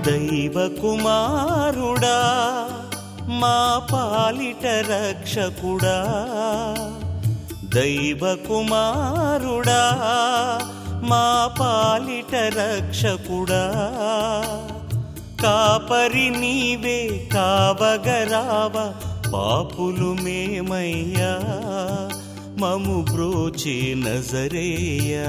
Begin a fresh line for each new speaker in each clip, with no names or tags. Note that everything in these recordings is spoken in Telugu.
దైవ కుమారుడా మా పాలిట రక్షకుడా దైవ కుమారుడా మా పాలిట రక్షకుడా కాపరి నీవే కావగరావ పాపులు మేమయ్యా మము బ్రోచే నజరేయా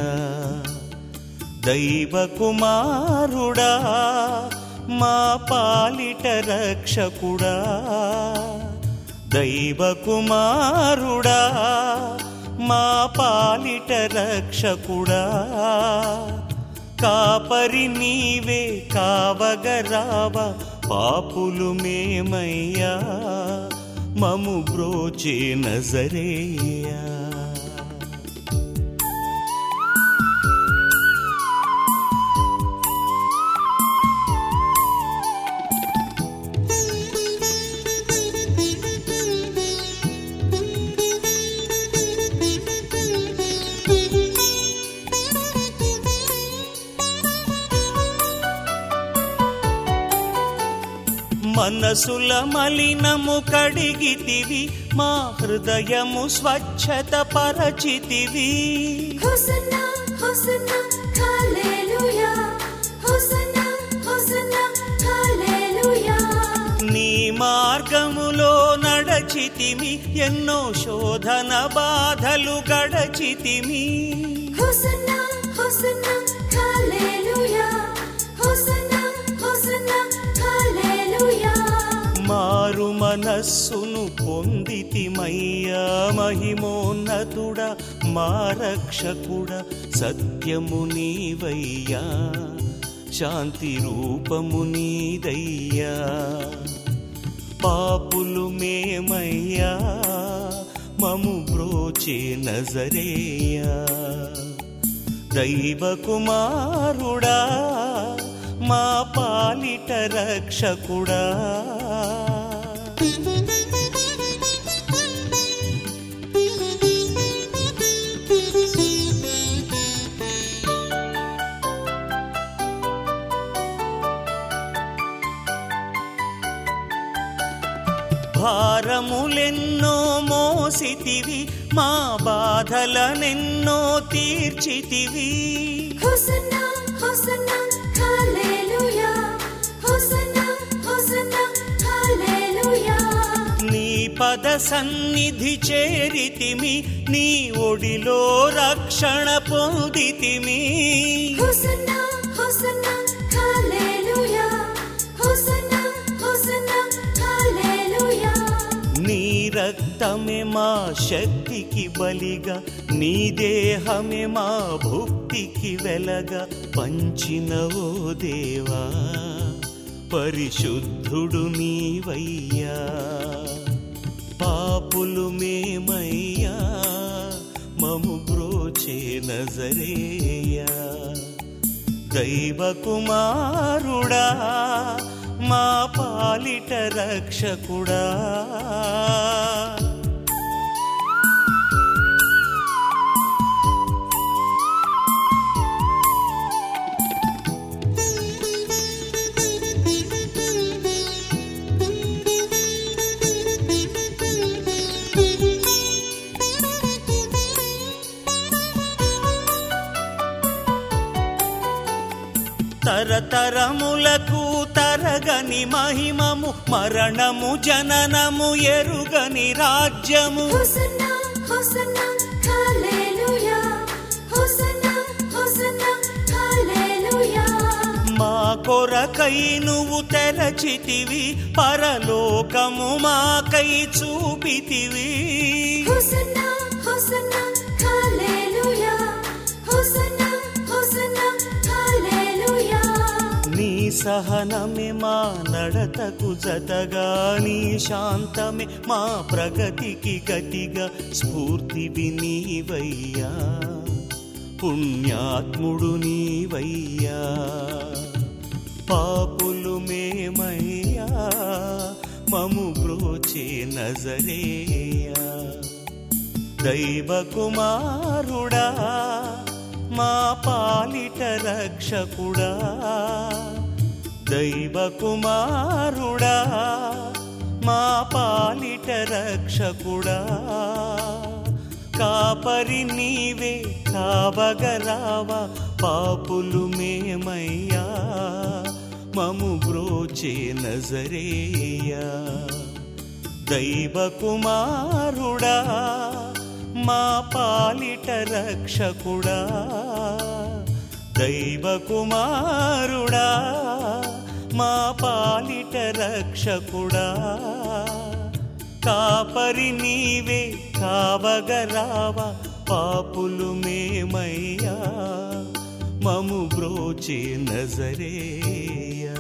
దైవ కుమారుడా మా పాలిట రక్షకుడా దైవ కుమారుడా మా పాలిట రక్షకుడా కాపరి నీవే కావగరావ పాపులు మేమయ్యా మము బ్రోచే నజరేయా మనసుల మలినము కడిగితివి మా హృదయము స్వచ్ఛత పరచితివి
హోసన్నా హోసన్నా హల్లెలూయా హోసన్నా హోసన్నా హల్లెలూయా
నీ మార్గములో నడచితిమి ఎన్నో శోధన బాధలు గడచితిమి
హోసన్నా హోసన్నా హల్లెలూయా హోసన్నా హోసన్నా హల్లెలూయా
మారు మనస్సును పొందితిమయ్యా మహిమోన్నతుడ మా రక్షకుడ సత్యము నీవయ్యా శాంతి రూపము నీదయ్యా పాపులు మేమయ్యా మము బ్రోచే నజరేయా దైవ కుమారుడా మా పాలిట రక్షకుడా భారములెన్నో మోసితివి మా బాధలనెన్నో తీర్చితివి
హోసన్నా హోసన్నా హల్లెలూయా హోసన్నా హోసన్నా హల్లెలూయా
నీ పద సన్నిధి చేరితిమి నీ ఒడిలో రక్షణ పొందితిమి
హోసన్నా హోసన్నా హల్లెలూయా హోసన్నా హోసన్నా హల్లెలూయా
నీ రక్తమే మా శక్తికి బలిగా నీ దేహమే మా భుక్తికి వెలగా పంచిన ఓ దేవా పరిశుద్ధుడు నీవయ్యా పాపులు మేమయ్యా మము బ్రోచే నజరేయా దైవ కుమారుడా మా పాలిట రక్షకుడా తరతరములకు తరగని మహిమము మరణము జననము ఎరుగని రాజ్యము
హోసన్నా హోసన్నా హల్లెలూయా హోసన్నా హోసన్నా హల్లెలూయా
మా కొరకై నువ్వు తెరచితివి పరలోకము మాకై చూపితివి
హోసన్నా హోసన్నా హల్లెలూయా హోసన్నా హోసన్నా హల్లెలూయా
నీ సహనమే మా నడతకు జతగా నీ శాంతమే మా ప్రగతికి గతిగా స్ఫూర్తివి నీవయ్యా పుణ్యాత్ముడు నీవయ్యా పాపులు మేమయ్యా మము బ్రోచే నజరేయా దైవ కుమారుడా మా పాలిట రక్షకుడా దైవ కుమారుడా మా పాలిట రక్షకుడా కాపరి నీవే కావగరావా పాపులు మేమయ్యా మము బ్రోచే నజరేయా దైవ కుమారుడా మా పాలిట రక్షకుడా దైవ కుమారుడా మా పాలిట రక్షకుడా కాపరి నీవే కావగరావా పాపులు మేమయ్యా మము బ్రోచే నజరేయా